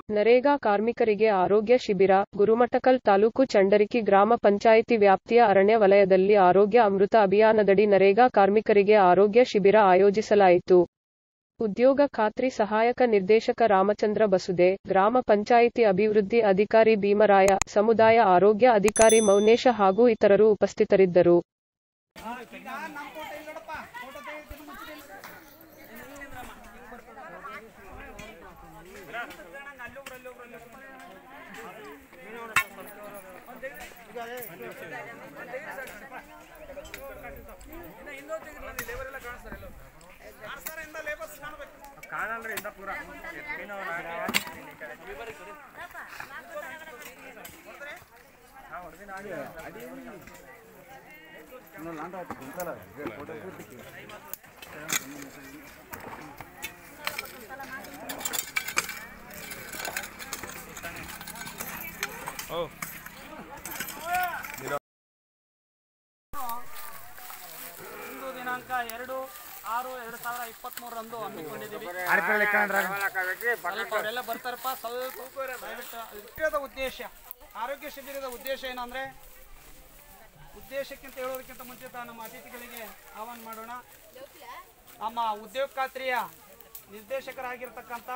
ನರೇಗಾ ಕಾರ್ಮಿಕರಿಗೆ ಆರೋಗ್ಯ ಶಿಬಿರ ಗುರುಮಠಕಲ್ ತಾಲೂಕು ಚಂಡರಕಿ ಗ್ರಾಮ ಪಂಚಾಯಿತಿ ವ್ಯಾಪ್ತಿಯ ಅರಣ್ಯ ವಲಯದಲ್ಲಿ ಆರೋಗ್ಯ ಅಮೃತ ಅಭಿಯಾನದಡಿ ನರೇಗಾ ಕಾರ್ಮಿಕರಿಗೆ ಆರೋಗ್ಯ ಶಿಬಿರ ಆಯೋಜಿಸಲಾಯಿತು. ಉದ್ಯೋಗ ಖಾತ್ರಿ ಸಹಾಯಕ ನಿರ್ದೇಶಕ ರಾಮಚಂದ್ರ ಬಸುದೆ, ಗ್ರಾಮ ಪಂಚಾಯಿತಿ ಅಭಿವೃದ್ಧಿ ಅಧಿಕಾರಿ ಭೀಮರಾಯ, ಸಮುದಾಯ ಆರೋಗ್ಯ ಅಧಿಕಾರಿ ಮೌನೇಶ ಹಾಗೂ ಇತರರು ಉಪಸ್ಥಿತರಿದ್ದರು. ಕಾಣಲ್ರಿ ಇಂದ ಪೂರ ಇಂದು ದಿನಾಂಕ ಎರಡು ಆರು ಎರಡು ಸಾವಿರ ಇಪ್ಪತ್ತ್ಮೂರರಂದು ಹಮ್ಮಿಕೊಂಡಿದ್ದೀವಿ ಸ್ವಲ್ಪ ಅವರೆಲ್ಲ ಬರ್ತಾರಪ್ಪ ಸ್ವಲ್ಪ ದಯವಿಟ್ಟು ಶಿಬಿರದ ಉದ್ದೇಶ ಆರೋಗ್ಯ ಶಿಬಿರದ ಉದ್ದೇಶ ಏನಂದ್ರೆ ಉದ್ದೇಶಕ್ಕಿಂತ ಹೇಳೋದಕ್ಕಿಂತ ಮುಂಚಿತ ನಮ್ಮ ಅತಿಥಿಗಳಿಗೆ ಆಹ್ವಾನ ಮಾಡೋಣ ನಮ್ಮ ಉದ್ಯೋಗ ಖಾತ್ರಿಯ ನಿರ್ದೇಶಕರಾಗಿರ್ತಕ್ಕಂಥ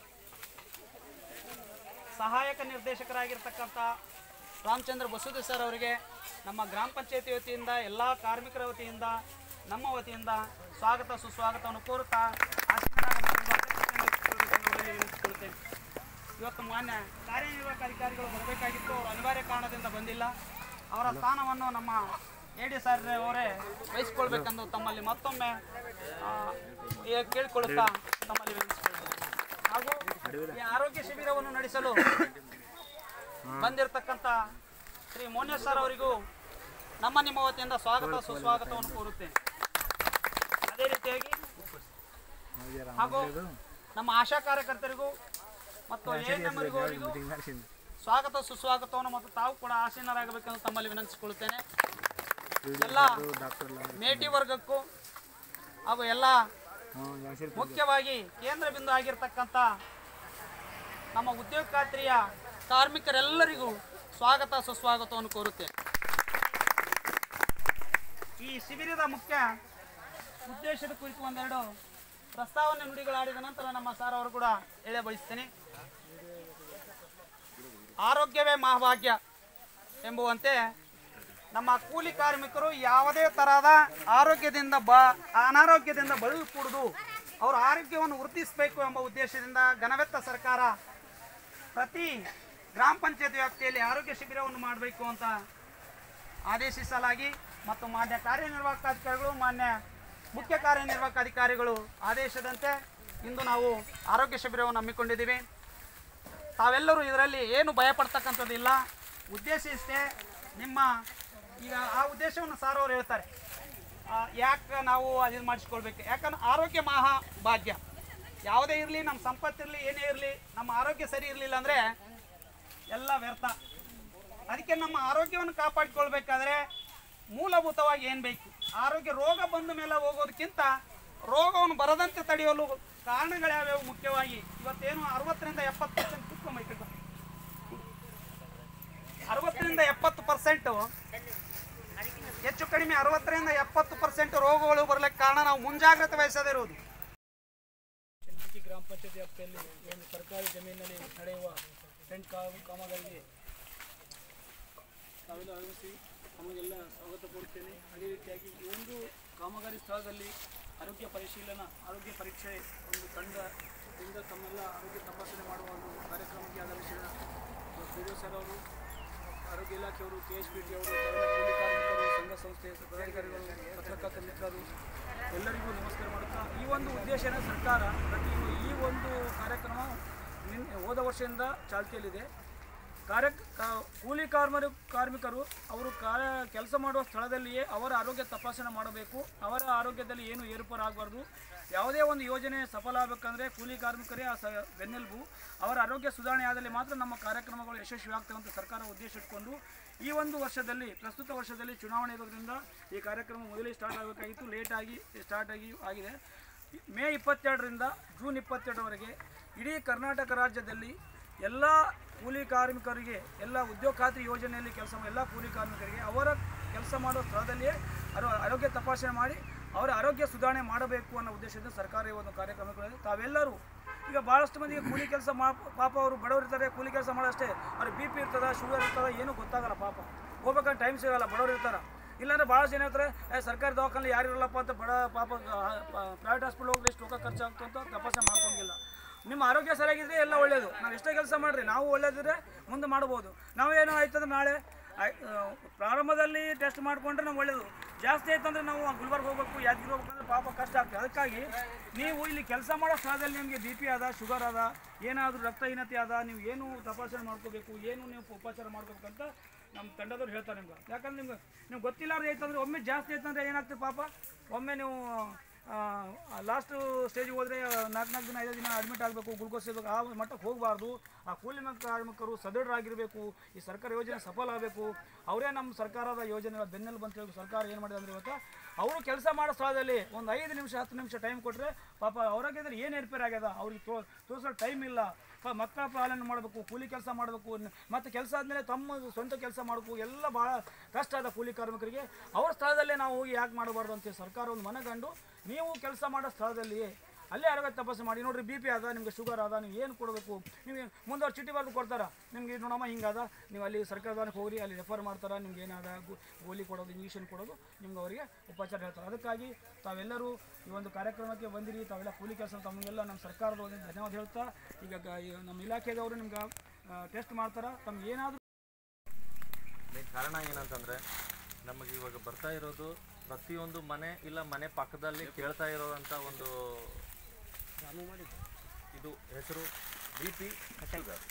ಸಹಾಯಕ ನಿರ್ದೇಶಕರಾಗಿರ್ತಕ್ಕಂಥ ರಾಮಚಂದ್ರ ಬಸುದೆ ಸರ್ ಅವರಿಗೆ ನಮ್ಮ ಗ್ರಾಮ ಪಂಚಾಯತಿ ವತಿಯಿಂದ ಎಲ್ಲ ಕಾರ್ಮಿಕರ ವತಿಯಿಂದ ನಮ್ಮ ವತಿಯಿಂದ ಸ್ವಾಗತ ಸುಸ್ವಾಗತವನ್ನು ಕೋರುತ್ತಾ ಆಶೀರ್ವಾದವನ್ನು ಅಧ್ಯಕ್ಷತೆಯನ್ನು ವಿನಂತಿಸಿಕೊಳ್ಳುತ್ತೇನೆ. ಇವತ್ತು ಮಾನ್ಯ ಕಾರ್ಯನಿರ್ವಾಹಕ ಅಧಿಕಾರಿಗಳು ಬರಬೇಕಾಗಿತ್ತು ಅವರು ಅನಿವಾರ್ಯ ಕಾರಣದಿಂದ ಬಂದಿಲ್ಲ ಅವರ ಸ್ಥಾನವನ್ನು ನಮ್ಮ ಎ ಡಿ ಸರ್ ಅವರೇ ವಹಿಸಿಕೊಳ್ಬೇಕೆಂದು ತಮ್ಮಲ್ಲಿ ಮತ್ತೊಮ್ಮೆ ಆ, ಏ- ಕೇಳಿಕೊಳ್ಳುತ್ತಾ ತಮ್ಮಲ್ಲಿ ವಿನಂತಿಸಿಕೊಳ್ಳುತ್ತೇನೆ. ಹಾಗೂ ಈ ಆರೋಗ್ಯ ಶಿಬಿರವನ್ನು ನಡೆಸಲು ಬಂದಿರತಕ್ಕಂಥ ಶ್ರೀ ಮೋನೇಶ್ ಸರ್ ಅವರಿಗೂ ನಮ್ಮ ನಿಮ್ಮ ವತಿಯಿಂದ ಸ್ವಾಗತ ಸುಸ್ವಾಗತವನ್ನು ಕೋರುತ್ತೇನೆ ಅದೇ ರೀತಿಯಾಗಿ ಹಾಗೂ ನಮ್ಮ ಆಶಾ ಕಾರ್ಯಕರ್ತರಿಗೂ ಮತ್ತು ಎಎನ್ಎಂರಿಗೂ ಅವರಿಗೂ ಸ್ವಾಗತ ಸುಸ್ವಾಗತವನ್ನು ಮತ್ತು ತಾವು ಕೂಡ ಆಸೀನರಾಗಬೇಕೆಂದು ತಮ್ಮಲ್ಲಿ ವಿನಂತಿಸಿಕೊಳ್ಳುತ್ತೇನೆ ಎಲ್ಲ ಮೇಟಿ ವರ್ಗಕ್ಕೂ ಹಾಗೂ ಎಲ್ಲ ಮುಖ್ಯವಾಗಿ ಕೇಂದ್ರ ಬಿಂದು ಆಗಿರ್ತಕ್ಕಂಥ ನಮ್ಮ ಉದ್ಯೋಗ ಖಾತ್ರಿಯ ಕಾರ್ಮಿಕರೆಲ್ಲರಿಗೂ ಸ್ವಾಗತ ಸುಸ್ವಾಗತವನ್ನು ಕೋರುತ್ತೇನೆ ಈ ಶಿಬಿರದ ಮುಖ್ಯ ಉದ್ದೇಶದ ಕುರಿತು ಒಂದೆರಡು ಪ್ರಸ್ತಾವನೆ ನುಡಿಗಳಾಡಿದ ನಂತರ ನಮ್ಮ ಸಾರ್ ಅವರು ಕೂಡ ಎಳೆ ಬಯಸ್ತೇನೆ ಆರೋಗ್ಯವೇ ಮಹಾಭಾಗ್ಯ ಎಂಬುವಂತೆ ನಮ್ಮ ಕೂಲಿ ಕಾರ್ಮಿಕರು ಯಾವುದೇ ತರಹದ ಆರೋಗ್ಯದಿಂದ ಬ ಅನಾರೋಗ್ಯದಿಂದ ಬಳಲುಕೂಡುದು ಅವರ ಆರೋಗ್ಯವನ್ನು ವೃದ್ಧಿಸಬೇಕು ಎಂಬ ಉದ್ದೇಶದಿಂದ ಘನವೆತ್ತ ಸರ್ಕಾರ ಪ್ರತಿ ಗ್ರಾಮ ಪಂಚಾಯತ್ ವ್ಯಾಪ್ತಿಯಲ್ಲಿ ಆರೋಗ್ಯ ಶಿಬಿರವನ್ನು ಮಾಡಬೇಕು ಅಂತ ಆದೇಶಿಸಲಾಗಿ ಮತ್ತು ಮಾನ್ಯ ಕಾರ್ಯನಿರ್ವಾಹಕ ಅಧಿಕಾರಿಗಳು ಮಾನ್ಯ ಮುಖ್ಯ ಕಾರ್ಯನಿರ್ವಾಹಕ ಅಧಿಕಾರಿಗಳು ಆದೇಶದಂತೆ ಇಂದು ನಾವು ಆರೋಗ್ಯ ಶಿಬಿರವನ್ನು ಹಮ್ಮಿಕೊಂಡಿದ್ದೀವಿ ತಾವೆಲ್ಲರೂ ಇದರಲ್ಲಿ ಏನು ಭಯಪಡ್ತಕ್ಕಂಥದ್ದಿಲ್ಲ ಉದ್ದೇಶ ಇಷ್ಟೇ ನಿಮ್ಮ ಈಗ ಆ ಉದ್ದೇಶವನ್ನು ಸಾರ್ ಅವರು ಹೇಳ್ತಾರೆ ಯಾಕೆ ನಾವು ಅದನ್ನು ಮಾಡಿಸ್ಕೊಳ್ಬೇಕು ಯಾಕಂದ್ರೆ ಆರೋಗ್ಯ ಮಹಾ ಭಾಗ್ಯ ಯಾವುದೇ ಇರಲಿ ನಮ್ಮ ಸಂಪತ್ತಿರಲಿ ಏನೇ ಇರಲಿ ನಮ್ಮ ಆರೋಗ್ಯ ಸರಿ ಇರಲಿಲ್ಲ ಅಂದರೆ ಎಲ್ಲ ವ್ಯರ್ಥ ಅದಕ್ಕೆ ನಮ್ಮ ಆರೋಗ್ಯವನ್ನು ಕಾಪಾಡಿಕೊಳ್ಬೇಕಾದ್ರೆ ಮೂಲಭೂತವಾಗಿ ಏನು ಬೇಕು ಆರೋಗ್ಯ ರೋಗ ಬಂದ ಮೇಲೆ ಹೋಗೋದಕ್ಕಿಂತ ರೋಗವನ್ನು ಬರದಂತೆ ತಡೆಯಲು ಕಾರಣಗಳ್ಯಾವ್ಯಾವು ಮುಖ್ಯವಾಗಿ ಇವತ್ತೇನು ಅರವತ್ತರಿಂದ ಎಪ್ಪತ್ತು ಪರ್ಸೆಂಟ್ ಕುತ್ಕೊಂಬೈತೆ ಅರವತ್ತರಿಂದ ಎಪ್ಪತ್ತು ಪರ್ಸೆಂಟು ಹೆಚ್ಚು ಕಡಿಮೆ ಅರವತ್ತರಿಂದ ಎಪ್ಪತ್ತು ಪರ್ಸೆಂಟ್ ರೋಗಗಳು ಬರಲಿಕ್ಕೆ ಕಾರಣ ನಾವು ಮುಂಜಾಗ್ರತೆ ವಹಿಸದೇ ಇರುವುದು ಚಂದ್ರಕಿ ಗ್ರಾಮ ಪಂಚಾಯತ್ ವ್ಯಾಪ್ತಿಯಲ್ಲಿ ಒಂದು ಸರ್ಕಾರಿ ಜಮೀನಿನಲ್ಲಿ ನಡೆಯುವ ಟೆಂಟ್ ಕಾವು ಕಾಮಗಾರಿಗೆ ತಾವೆಲ್ಲ ಆಗಮಿಸಿ ನಮಗೆಲ್ಲ ಸ್ವಾಗತ ಕೋರುತ್ತೇನೆ ಅದೇ ರೀತಿಯಾಗಿ ಈ ಒಂದು ಕಾಮಗಾರಿ ಸ್ಥಳದಲ್ಲಿ ಆರೋಗ್ಯ ಪರಿಶೀಲನಾ ಆರೋಗ್ಯ ಪರೀಕ್ಷೆ ಒಂದು ತಂಡದಿಂದ ತಮ್ಮೆಲ್ಲ ಆರೋಗ್ಯ ತಪಾಸಣೆ ಮಾಡುವ ಒಂದು ಕಾರ್ಯಕ್ರಮಕ್ಕೆ ಆಗಮಿಸಿದ ಪಿ ಸರ್ ಅವರು ಆರೋಗ್ಯ ಇಲಾಖೆಯವರು ಕೆ ಎಸ್ ಪಿ ಟಿ ಅವರು ತಾವೆಲ್ಲ ಕೂಲಿ ಕಾರ್ಮಿಕರು ಸಂಘ ಸಂಸ್ಥೆ ಪದಾಧಿಕಾರಿಗಳು ಪತ್ರಕರ್ತ ಮಿತ್ರರು ಎಲ್ಲರಿಗೂ ನಮಸ್ಕಾರ ಮಾಡುತ್ತಾ ಈ ಒಂದು ಉದ್ದೇಶನ ಸರ್ಕಾರ ಪ್ರತಿ ಈ ಒಂದು ಕಾರ್ಯಕ್ರಮ ನಿನ್ನೆ ಹೋದ ವರ್ಷದಿಂದ ಚಾಲ್ತಿಯಲ್ಲಿದೆ ಕಾರ್ಯ ಕಾ- ಕೂಲಿ ಕಾರ್ಮಿಕರು ಕಾರ್ಮಿಕರು ಅವರು ಕಾರ್ಯ ಕೆಲಸ ಮಾಡುವ ಸ್ಥಳದಲ್ಲಿಯೇ ಅವರ ಆರೋಗ್ಯ ತಪಾಸಣೆ ಮಾಡಬೇಕು ಅವರ ಆರೋಗ್ಯದಲ್ಲಿ ಏನು ಏರುಪೇರಾಗಬಾರ್ದು ಯಾವುದೇ ಒಂದು ಯೋಜನೆ ಸಫಲ ಆಗಬೇಕಂದ್ರೆ ಕೂಲಿ ಕಾರ್ಮಿಕರೇ ಆ ಸ ಬೆನ್ನೆಲುಬು ಅವರ ಆರೋಗ್ಯ ಸುಧಾರಣೆ ಆದಲ್ಲಿ ಮಾತ್ರ ನಮ್ಮ ಕಾರ್ಯಕ್ರಮಗಳು ಯಶಸ್ವಿ ಆಗ್ತವೆ ಅಂತ ಸರ್ಕಾರ ಉದ್ದೇಶ ಇಟ್ಕೊಂಡು ಈ ಒಂದು ವರ್ಷದಲ್ಲಿ ಪ್ರಸ್ತುತ ವರ್ಷದಲ್ಲಿ ಚುನಾವಣೆ ಇರೋದ್ರಿಂದ ಈ ಕಾರ್ಯಕ್ರಮ ಮೊದಲೇ ಸ್ಟಾರ್ಟ್ ಆಗಬೇಕಾಗಿತ್ತು ಲೇಟಾಗಿ ಸ್ಟಾರ್ಟ್ ಆಗಿ ಆಗಿದೆ ಮೇ ಇಪ್ಪತ್ತೆರಡರಿಂದ ಜೂನ್ ಇಪ್ಪತ್ತೆರಡರವರೆಗೆ ಇಡೀ ಕರ್ನಾಟಕ ರಾಜ್ಯದಲ್ಲಿ ಎಲ್ಲ ಕೂಲಿ ಕಾರ್ಮಿಕರಿಗೆ ಎಲ್ಲ ಉದ್ಯೋಗ ಖಾತ್ರಿ ಯೋಜನೆಯಲ್ಲಿ ಕೆಲಸ ಎಲ್ಲ ಕೂಲಿ ಕಾರ್ಮಿಕರಿಗೆ ಅವರ ಕೆಲಸ ಮಾಡೋ ಸ್ಥಳದಲ್ಲಿಯೇ ಆರೋ- ಆರೋಗ್ಯ ತಪಾಸಣೆ ಮಾಡಿ ಅವರ ಆರೋಗ್ಯ ಸುಧಾರಣೆ ಮಾಡಬೇಕು ಅನ್ನೋ ಉದ್ದೇಶದಿಂದ ಸರ್ಕಾರ ಈ ಒಂದು ಕಾರ್ಯಕ್ರಮಗಳಲ್ಲಿ ತಾವೆಲ್ಲರೂ ಈಗ ಭಾಳಷ್ಟು ಮಂದಿಗೆ ಕೂಲಿ ಕೆಲಸ ಮಾ ಪಾಪ ಅವರು ಬಡವರು ಇರ್ತಾರೆ ಕೂಲಿ ಕೆಲಸ ಮಾಡೋಷ್ಟೇ ಅವ್ರಿಗೆ ಬಿ ಪಿ ಇರ್ತದ ಶುಗರ್ ಇರ್ತದ ಏನೂ ಗೊತ್ತಾಗಲ್ಲ ಪಾಪ ಹೋಗ್ಬೇಕಂತ ಟೈಮ್ ಸಿಗಲ್ಲ ಬಡವರು ಇರ್ತಾರೆ ಇಲ್ಲಾಂದ್ರೆ ಭಾಳ ಜನ ಇರ್ತಾರೆ ಏ ಸರ್ಕಾರಿ ದವಾಖಾನೆ ಯಾರು ಇರಲ್ಲಪ್ಪ ಅಂತ ಬಡ ಪಾಪ ಪ್ರೈವೇಟ್ ಹಾಸ್ಪಿಟಲ್ ಹೋಗ್ಲಿ ಎಷ್ಟು ರೊಕ್ಕ ಖರ್ಚಾಗ್ತು ಅಂತ ತಪಾಸಣೆ ಮಾಡ್ಕೊಂಗಿಲ್ಲ ನಿಮ್ಮ ಆರೋಗ್ಯ ಸರಿಯಾಗಿದ್ರೆ ಎಲ್ಲ ಒಳ್ಳೆಯದು ನಾವು ಎಷ್ಟೇ ಕೆಲಸ ಮಾಡಿರಿ ನಾವು ಒಳ್ಳೇದಿದ್ರೆ ಮುಂದೆ ಮಾಡ್ಬೋದು ನಾವೇನೋ ಆಯ್ತಂದ್ರೆ ನಾಳೆ ಆಯ್- ಆ, ಪ್ರಾರಂಭದಲ್ಲಿ ಟೆಸ್ಟ್ ಮಾಡಿಕೊಂಡ್ರೆ ನಾವು ಒಳ್ಳೆಯದು ಜಾಸ್ತಿ ಆಯ್ತಂದ್ರೆ ನಾವು ಗುಲ್ಬರ್ಗ ಹೋಗ್ಬೇಕು ಯಾದಗಿರಿ ಹೋಗ್ಬೇಕಂದ್ರೆ ಪಾಪ ಕಷ್ಟ ಆಗ್ತದೆ ಅದಕ್ಕಾಗಿ ನೀವು ಇಲ್ಲಿ ಕೆಲಸ ಮಾಡೋ ಸ್ಥಳದಲ್ಲಿ ನಿಮಗೆ ಬಿ ಪಿ ಅದ ಶುಗರ್ ಅದ ಏನಾದರೂ ರಕ್ತಹೀನತೆ ಅದ ನೀವು ಏನು ತಪಾಸಣೆ ಮಾಡ್ಕೋಬೇಕು ಏನು ನೀವು ಉಪಚಾರ ಮಾಡ್ಕೋಬೇಕಂತ ನಮ್ಮ ತಂಡದವ್ರು ಹೇಳ್ತಾರೆ ನಿಮ್ಗೆ ಯಾಕಂದ್ರೆ ನಿಮ್ಗೆ ನಿಮ್ಗೆ ಗೊತ್ತಿಲ್ಲಾರ್ದು ಐತಂದ್ರೆ ಒಮ್ಮೆ ಜಾಸ್ತಿ ಐತಂದ್ರೆ ಏನಾಗ್ತದೆ ಪಾಪ ಒಮ್ಮೆ ನೀವು ಲಾಸ್ಟ್ ಸ್ಟೇಜಿಗೆ ಹೋದರೆ ನಾಲ್ಕು ನಾಲ್ಕು ದಿನ ಐದು ದಿನ ಅಡ್ಮಿಟ್ ಆಗಬೇಕು ಗ್ಲುಕೋಸ್ ಇರಬೇಕು ಆ ಮಟ್ಟಕ್ಕೆ ಹೋಗಬಾರ್ದು ಆ ಕೂಲಿ ಕಾರ್ಮಿಕರು ಸದೃಢರಾಗಿರಬೇಕು ಈ ಸರ್ಕಾರ ಯೋಜನೆ ಸಫಲ ಆಗಬೇಕು ಅವರೇ ನಮ್ಮ ಸರ್ಕಾರದ ಯೋಜನೆ ಬೆನ್ನೆಲು ಬಂತ ಹೇಳಿ ಸರ್ಕಾರ ಏನು ಮಾಡಿದೆ ಅಂದರೆ ಇವತ್ತು ಅವರು ಕೆಲಸ ಮಾಡೋ ಸ್ಥಳದಲ್ಲಿ ಒಂದು ಐದು ನಿಮಿಷ ಹತ್ತು ನಿಮಿಷ ಟೈಮ್ ಕೊಟ್ಟರೆ ಪಾಪ ಅವ್ರಾಗಿದ್ರೆ ಏನು ಏರ್ಪೇರ್ ಆಗ್ಯದ ಅವ್ರಿಗೆ ತೋ ತೋರಿಸೋ ಟೈಮ್ ಇಲ್ಲ ಪ- ಮಕ್ಕಳ ಪಾಲನೆ ಮಾಡಬೇಕು ಕೂಲಿ ಕೆಲಸ ಮಾಡಬೇಕು ಮತ್ತು ಕೆಲಸ ಆದಮೇಲೆ ತಮ್ಮ ಸ್ವಂತ ಕೆಲಸ ಮಾಡಬೇಕು ಎಲ್ಲ ಭಾಳ ಕಷ್ಟ ಅದ ಕೂಲಿ ಕಾರ್ಮಿಕರಿಗೆ ಅವ್ರ ಸ್ಥಳದಲ್ಲೇ ನಾವು ಹೋಗಿ ಯಾಕೆ ಮಾಡಬಾರ್ದು ಅಂತ ಸರ್ಕಾರ ಒಂದು ಮನಗಂಡು ನೀವು ಕೆಲಸ ಮಾಡೋ ಸ್ಥಳದಲ್ಲಿ ಅಲ್ಲೇ ಆರೋಗ್ಯ ತಪಾಸಣೆ ಮಾಡಿ ನೋಡ್ರಿ ಬಿ ಪಿ ಅದ ನಿಮ್ಗೆ ಶುಗರ್ ಅದ ನೀವು ಏನು ಕೊಡಬೇಕು ನೀವು ಮುಂದೆ ಅವ್ರು ಚಿಟ್ಟಿ ಬರೆದು ಕೊಡ್ತಾರೆ ನಿಮ್ಗೆ ನೋಡಮ್ಮ ಹಿಂಗದ ನೀವು ಅಲ್ಲಿ ಸರ್ಕಾರದವನಿಗೆ ಹೋಗ್ರಿ ಅಲ್ಲಿ ರೆಫರ್ ಮಾಡ್ತಾರೆ ನಿಮ್ಗೆ ಏನಾದ ಗೋ- ಗೋಲಿ ಕೊಡೋದು ಇಂಜೆಕ್ಷನ್ ಕೊಡೋದು ನಿಮ್ಗೆ ಅವರಿಗೆ ಉಪಚಾರ ಹೇಳ್ತಾರೆ ಅದಕ್ಕಾಗಿ ತಾವೆಲ್ಲರೂ ಈ ಒಂದು ಕಾರ್ಯಕ್ರಮಕ್ಕೆ ಬಂದಿರಿ ತಾವೆಲ್ಲ ಕೂಲಿ ಕೆಲಸ ತಮಗೆಲ್ಲ ನಮ್ಮ ಸರ್ಕಾರದ ಒಂದು ಧನ್ಯವಾದ ಹೇಳ್ತಾ ಈಗ ಗ- ಈ ನಮ್ಮ ಇಲಾಖೆದವರು ನಿಮ್ಗೆ ಟೆಸ್ಟ್ ಮಾಡ್ತಾರೆ ತಮ್ಗೆ ಏನಾದರೂ ಮೇನ್ ಕಾರಣ ಏನಂತಂದ್ರೆ ನಮಗೆ ಇವಾಗ ಬರ್ತಾ ಇರೋದು ಪ್ರತಿಯೊಂದು ಮನೆ ಇಲ್ಲ ಮನೆ ಪಕ್ಕದಲ್ಲಿ ಕೇಳ್ತಾ ಇರೋವಂಥ ಒಂದು ಇದು ಹೆಸರು ಬಿ ಪಿ ಶುಗರ್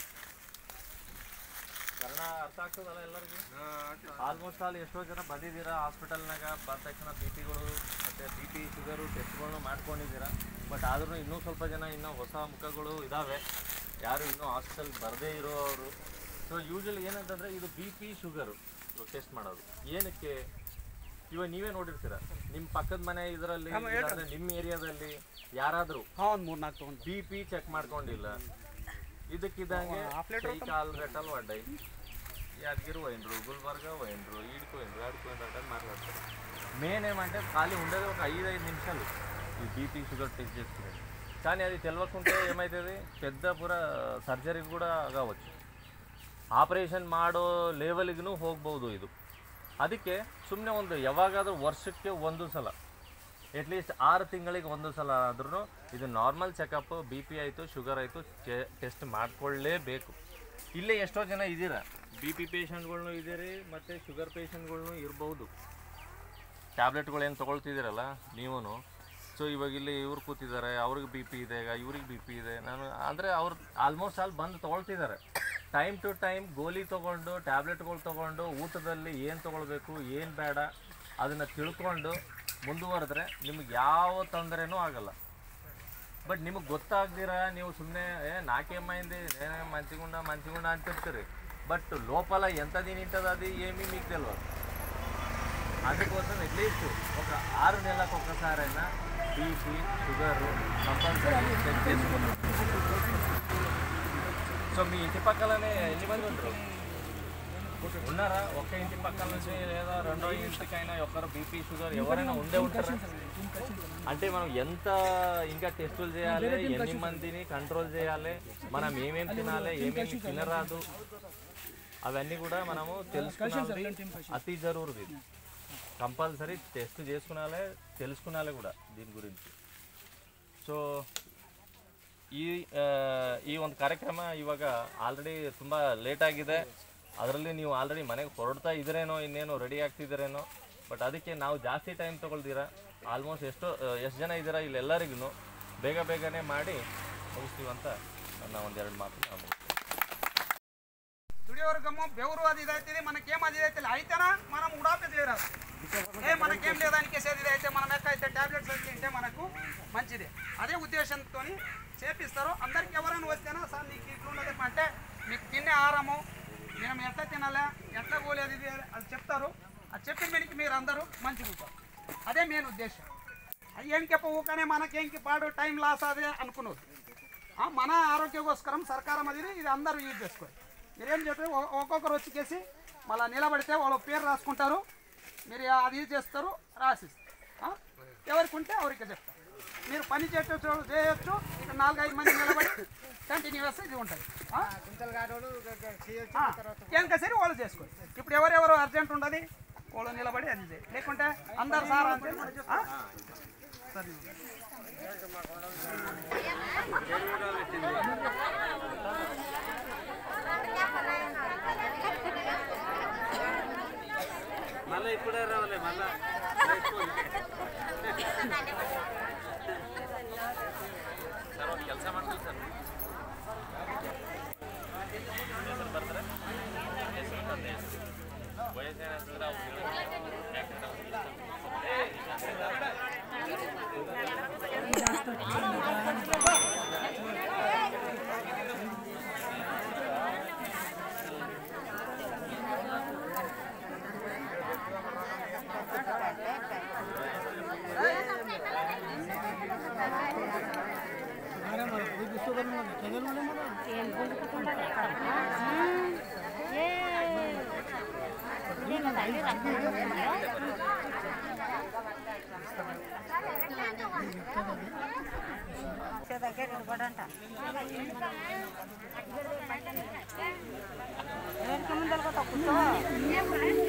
ಕಾರಣ ಅರ್ಥ ಆಗ್ತದಲ್ಲ ಎಲ್ಲರಿಗೂ ಆಲ್ಮೋಸ್ಟ್ ಆಲ್ ಎಷ್ಟೋ ಜನ ಬಂದಿದ್ದೀರಾ ಹಾಸ್ಪಿಟಲ್ನಾಗ ಬಂದ ತಕ್ಷಣ ಬಿ ಪಿಗಳು ಮತ್ತು ಬಿ ಪಿ ಶುಗರು ಟೆಸ್ಟ್ಗಳನ್ನ ಮಾಡ್ಕೊಂಡಿದ್ದೀರಾ ಬಟ್ ಆದ್ರೂ ಇನ್ನೂ ಸ್ವಲ್ಪ ಜನ ಇನ್ನೂ ಹೊಸ ಮುಖಗಳು ಇದ್ದಾವೆ ಯಾರು ಇನ್ನೂ ಹಾಸ್ಪಿಟಲ್ ಬರದೇ ಇರೋರು ಸೊ ಯೂಶಲಿ ಏನಂತಂದರೆ ಇದು ಬಿ ಪಿ ಶುಗರು ಟೆಸ್ಟ್ ಮಾಡೋದು ಏನಕ್ಕೆ ಇವಾಗ ನೀವೇ ನೋಡಿರ್ತೀರ ನಿಮ್ಮ ಪಕ್ಕದ ಮನೆ ಇದರಲ್ಲಿ ಇಲ್ಲಾಂದ್ರೆ ನಿಮ್ಮ ಏರಿಯಾದಲ್ಲಿ ಯಾರಾದರೂ ಹಾಂ ಒಂದು ಮೂರು ನಾಲ್ಕು ತೊಗೊಂಡು ಬಿ ಪಿ ಚೆಕ್ ಮಾಡ್ಕೊಂಡಿಲ್ಲ ಇದಕ್ಕಿದ್ದಂಗೆ ಕೈ ಕಾಲು ರೆಟಲ್ ಒಡ್ಡೈ ಯಾದಗಿರಿ పోయినరు గుల్బర్గా పోయినరు ఈడికి పోయినరు ఆడికి పోయినరు అంటే మాట్లాడతారు మెయిన్ ఏమంటే ఖాళీ ఉండేది ఒక ఐదు ఐదు నిమిషాలు ఈ బీపీ షుగర్ టెస్ట్ చేసుకునేది కానీ అది తెలియకుంటే ఏమవుతుంది పెద్ద పూర ಸರ್ಜರಿಗೆ ಕೂಡ ಆಗవచ్చు ಆಪರೇಷನ್ ಮಾಡೋ ಲೆವೆಲ್ಗೂ ಹೋಗ್ಬೋದು ಇದು ಅದಕ್ಕೆ ಸುಮ್ಮನೆ ಒಂದು ಯಾವಾಗಾದ್ರೂ ವರ್ಷಕ್ಕೆ ಒಂದು ಸಲ ಅಟ್ಲೀಸ್ಟ್ ಆರು ತಿಂಗಳಿಗೆ ಒಂದು ಸಲ ಆದ್ರೂ ಇದು ನಾರ್ಮಲ್ ಚೆಕಪ್ ಬಿ ಪಿ ಆಯಿತು ಶುಗರ್ ಆಯಿತು ಟೆಸ್ಟ್ ಮಾಡ್ಕೊಳ್ಳೇಬೇಕು ಇಲ್ಲೇ ಎಷ್ಟೋ ಜನ ಇದ್ದೀರಾ ಬಿ ಪಿ ಪೇಷಂಟ್ಗಳ್ನು ಇದ್ದೀರಿ ಮತ್ತು ಶುಗರ್ ಪೇಷಂಟ್ಗಳ್ನು ಇರ್ಬೋದು ಟ್ಯಾಬ್ಲೆಟ್ಗಳೇನು ತೊಗೊಳ್ತಿದ್ದೀರಲ್ಲ ನೀವೂ ಸೊ ಇವಾಗ ಇಲ್ಲಿ ಇವ್ರು ಕೂತಿದ್ದಾರೆ ಅವ್ರಿಗೆ ಬಿ ಪಿ ಇದೆ ಈಗ ಇವ್ರಿಗೆ ಬಿ ಪಿ ಇದೆ ನಾನು ಅಂದರೆ ಅವ್ರು ಆಲ್ಮೋಸ್ಟ್ ಆಲ್ ಬಂದು ತೊಗೊಳ್ತಿದ್ದಾರೆ ಟೈಮ್ ಟು ಟೈಮ್ ಗೋಲಿ ತೊಗೊಂಡು ಟ್ಯಾಬ್ಲೆಟ್ಗಳು ತೊಗೊಂಡು ಊಟದಲ್ಲಿ ಏನು ತೊಗೊಳ್ಬೇಕು ಏನು ಬೇಡ ಅದನ್ನು ತಿಳ್ಕೊಂಡು ಮುಂದುವರೆದ್ರೆ ನಿಮ್ಗೆ ಯಾವ ತೊಂದರೆನೂ ಆಗಲ್ಲ ಬಟ್ ನಿಮಗೆ ಗೊತ್ತಾಗ್ದಿರ ನೀವು ಸುಮ್ಮನೆ ఏ నాకేమైంది నేనే మంచిగుండా మంచిగుండా అని చెప్తారు బట్ లోపల ఎంత తినింటుంది అది ఏమీ మీకు తెలియదు అందుకోసం అట్లీస్ట్ ఒక ఆరు నెలలకు ఒక్కసారైనా బీపీ షుగర్ కంపల్సరీ చెక్ చేసుకుంటాం సో మీ ఇంటి పక్కలనే ఎన్ని మంది ఉంటారు ఉన్నారా ఒక్క ఇంటి పక్కల నుంచి లేదా రెండో ఇంటికైనా ఒకరు బీపీ షుగర్ ఎవరైనా ఉండే ఉంటారా అంటే మనం ఎంత ఇంకా టెస్టులు చేయాలి ఎన్ని మందిని కంట్రోల్ చేయాలి మనం ఏమేమి తినాలి ఏమేమి తినరాదు అవన్నీ కూడా మనము తెలుసుకోవాలి అతి జరూరు ఇది కంపల్సరీ టెస్ట్ చేసుకునాలి తెలుసుకునాలి కూడా దీని గురించి ಸೊ ಈ ಆ, ಈ ಒಂದು ಕಾರ್ಯಕ್ರಮ ಇವಾಗ ಆಲ್ರೆಡಿ ತುಂಬ ಲೇಟ್ ಆಗಿದೆ ಅದರಲ್ಲಿ ನೀವು ಆಲ್ರೆಡಿ ಮನೆಗೆ ಹೊರಡ್ತಾ ಇದ್ದೀರೇನೋ ಇನ್ನೇನೋ ರೆಡಿ ಆಗ್ತಿದ್ದೀರೇನೋ ಬಟ್ ಅದಕ್ಕೆ ನಾವು ಜಾಸ್ತಿ ಟೈಮ್ ತೊಗೊಳ್ತೀರಾ ಆಲ್ಮೋಸ್ಟ್ ಎಷ್ಟೋ ಎಷ್ಟು ಜನ ಇದ್ದೀರಾ ಇಲ್ಲೆಲ್ಲರಿಗೂ ಬೇಗ ಬೇಗನೆ ಮಾಡಿ ಮುಗಿಸ್ತೀವಂತ ನನ್ನ ಒಂದೆರಡು ಮಾತು ನಾನು ಮುಗಿಸ್ತೀನಿ దుడియోరకము బెవరు అది ఇదైతే మనకేం అది అయితే అయితేనా మనం ఉడాపేది లేరు ఏ మనకేం లేదానికి చేసేది అయితే మనం ఎక్క అయితే టాబ్లెట్స్ వచ్చి తింటే మనకు మంచిది అదే ఉద్దేశంతో చేపిస్తారు అందరికి ఎవరైనా వస్తేనా సార్ నీకు ఇట్లున్నది అంటే మీకు తినే ఆహారము మేము ఎట్లా తినాలా ఎట్లా పోలేదు ఇది అది చెప్తారు అది చెప్పిన మీదకి మీరు అందరూ మంచిగా ఉంటారు అదే మెయిన్ ఉద్దేశం అది ఏంకెప్ప ఊకనే మనకేంకి పాడు టైం లాస్ అదే అనుకున్నారు ఆ, మన ఆరోగ్యకోసరం సర్కారం అది ఇది అందరూ యూజ్ చేసుకోరు మీరేం చెప్పి ఒ- ఒక్కొక్కరు వచ్చి కేసి మళ్ళీ నిలబడితే వాళ్ళ పేరు రాసుకుంటారు మీరు అది ఇది చేస్తారు రాసిస్తారు ఆ? ఎవరికి ఉంటే ఎవరికి చెప్తారు మీరు పని చేయొచ్చు చేయొచ్చు ఇక్కడ నాలుగైదు మంది నిలబడి కంటిన్యూస్ ఇది ఉంటుంది ఆ? ఆ, ఇంకా సరే వాళ్ళు చేసుకోరు ఇప్పుడు ఎవరెవరు అర్జెంట్ ఉండదు వాళ్ళు నిలబడి అది చేయి లేకుంటే అందరు సార్ అంతే ఆ? సరే మళ్ళీ ఇప్పుడే రావాలి మళ్ళా ಸರ್ ಒಂದು ಕೆಲಸ ಮಾಡ್ತೀವಿ ಸರ್ ಹೆಸರು ಬರ್ತಾರೆ ಹೆಸರು ತಂದೆ ಹೆಸರು ವಯಸ್ಸೇನಾಗ್ತದ್ರೆ ಅವ್ರು ಯಾಕಂದ್ರೆ దగ్గర నిలబడంట ముందర కూర్చో